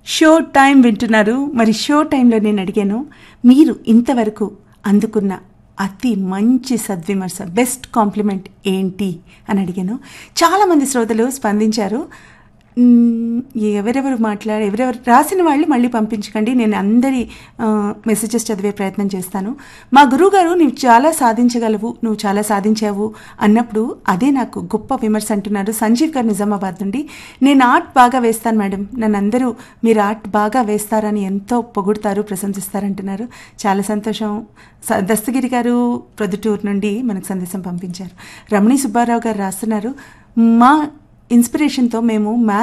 show time వింటున్నారు మరి show టైంలో నేను అడిగాను మీరు ఇంతవరకు అందుకున్న అతి మంచి సద్విమర్శ బెస్ట్ కాంప్లిమెంట్ ఏంటి అని అడిగాను చాలామంది శ్రోతలు స్పందించారు మ్మ్, ఎవరెవరు మాట్లాడ ఎవరెవరు రాసిన వాళ్ళు మళ్ళీ పంపించకండి నేను అందరి ఆ, మెసేజెస్ చదివే ప్రయత్నం చేస్తాను మా గురువుగారు నువ్వు చాలా సాధించగలవు నువ్వు చాలా సాధించావు అన్నప్పుడు అదే నాకు గొప్ప విమర్శ అంటున్నారు సంజీవ్ గారు నిజామాబాద్ నుండి నేను ఆర్ట్ బాగా వేస్తాను మేడం నన్ను అందరూ మీరు ఆర్ట్ బాగా వేస్తారని ఎంతో పొగుడుతారు ప్రశంసిస్తారంటున్నారు చాలా సంతోషం స- దస్తగిరి గారు ప్రొద్దుటూరు నుండి మనకు సందేశం పంపించారు రమణి సుబ్బారావు గారు రాస్తున్నారు మా ఇన్స్పిరేషన్తో మేము మ్యాథ్స్